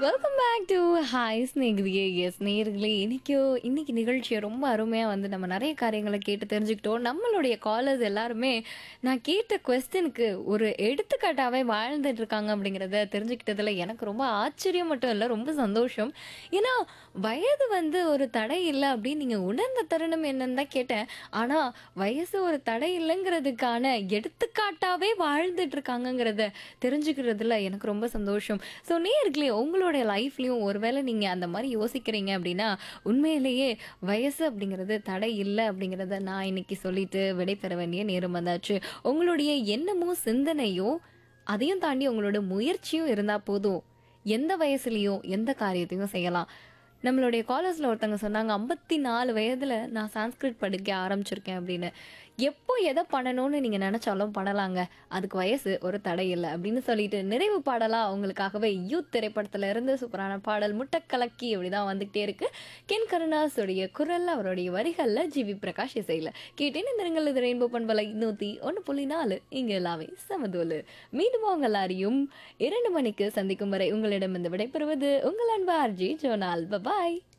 welcome back to hi ஸ்நேகிதியே எஸ் நேர்களே இன்னைக்கோ இன்னைக்கு நிகழ்ச்சியை ரொம்ப அருமையாக வந்து நம்ம நிறைய காரியங்களை கேட்டு தெரிஞ்சுக்கிட்டோம் நம்மளுடைய காலர்ஸ் எல்லாருமே நான் கேட்ட கொஸ்டினுக்கு ஒரு எடுத்துக்காட்டாகவே வாழ்ந்துட்டு இருக்காங்க அப்படிங்கிறத தெரிஞ்சுக்கிட்டதுல எனக்கு ரொம்ப ஆச்சரியம் மட்டும் இல்லை ரொம்ப சந்தோஷம் ஏன்னா வயது வந்து ஒரு தடை இல்லை அப்படின்னு நீங்கள் உணர்ந்த தருணம் என்னன்னு தான் கேட்டேன் ஆனால் வயசு ஒரு தடை இல்லைங்கிறதுக்கான எடுத்துக்காட்டாகவே வாழ்ந்துட்டு இருக்காங்கங்கிறத தெரிஞ்சுக்கிறதுல எனக்கு ரொம்ப சந்தோஷம் ஸோ நேர்களே உங்களுடைய லைஃப்லையும் ஒருவேளை நீங்கள் அந்த மாதிரி யோசிக்கிறீங்க அப்படின்னா உண்மையிலேயே வயசு அப்படிங்கிறது தடை இல்லை அப்படிங்கிறத நான் இன்னைக்கு சொல்லிட்டு விடைபெற வேண்டிய நேரம் வந்தாச்சு உங்களுடைய எண்ணமோ சிந்தனையோ அதையும் தாண்டி உங்களோட முயற்சியும் இருந்தால் போதும் எந்த வயசுலேயும் எந்த காரியத்தையும் செய்யலாம் நம்மளுடைய காலேஜில் ஒருத்தவங்க சொன்னாங்க ஐம்பத்தி நாலு வயதில் நான் சான்ஸ்கிரிட் படிக்க ஆரம்பிச்சிருக்கேன் அப்படின்னு எப்போ எதை பண்ணணும்னு நீங்கள் நினச்சாலும் பண்ணலாங்க அதுக்கு வயசு ஒரு தடை இல்லை அப்படின்னு சொல்லிட்டு நிறைவு பாடலாக அவங்களுக்காகவே யூத் திரைப்படத்துல இருந்து சூப்பரான பாடல் முட்டக்கலக்கி அப்படி தான் வந்துகிட்டே இருக்கு கென் கருணாஸுடைய குரல் அவருடைய வரிகளில் ஜிவி பிரகாஷ் இசையில் கேட்டேன் இந்த நீங்கள் இது ரெயின்போ பண்பலை நூற்றி ஒன்று புள்ளி நாலு இங்கே எல்லாமே சமதோலு மீண்டும் அவங்க எல்லாரையும் இரண்டு மணிக்கு சந்திக்கும் வரை உங்களிடம் இந்த விடைபெறுவது உங்கள் அன்பு ஆர்ஜி ஜோனால் பபாய்